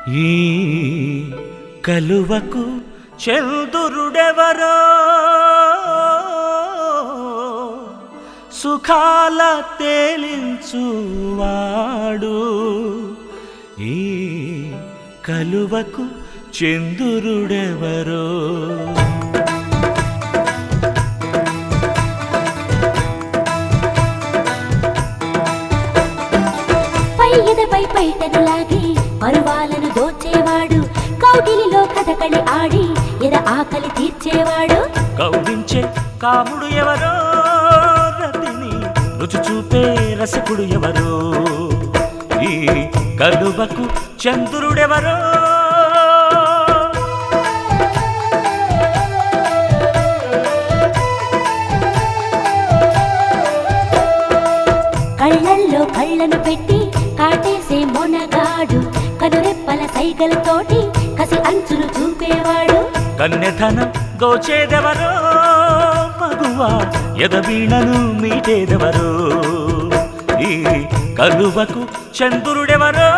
ఈ కలువకు చందురుడెవరో సుఖాల తేలించువాడు ఈ కలువకు చందురుడెవరో పై ఎదపై పైటను లాగి పరువాలను దోచేవాడు కౌగిలిలో కథకళి ఆడి ఎద ఆకలి తీర్చేవాడు కౌగించే కాముడు ఎవరో రతిని రుచి చూపే రసకుడు ఎవరో ఈ కలువకు చంద్రుడెవరో కళ్ళల్లో కళ్ళను పెట్టి కాటేసే మొనగాడు కనురెప్పల సైగలతోటి కసి అంచులు చూపేవాడు కన్యధనం దోచేదెవరో మగువా ఎదవీణను మీటేదెవరో ఈ కలువకు చంద్రుడెవరో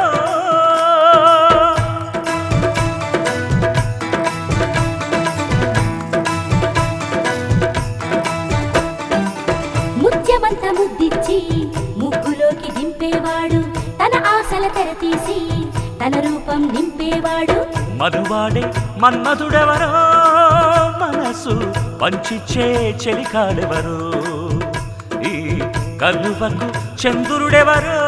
ముత్యమంత ముద్దిచ్చి ముగ్గులోకి దింపేవాడు తన ఆశల తెరతీసి తన రూపం నింపేవాడు మధువాడే మన్మధుడెవరో మనసు పంచిచ్చే చెలికాడెవరో ఈ కలువకు చంద్రుడెవరో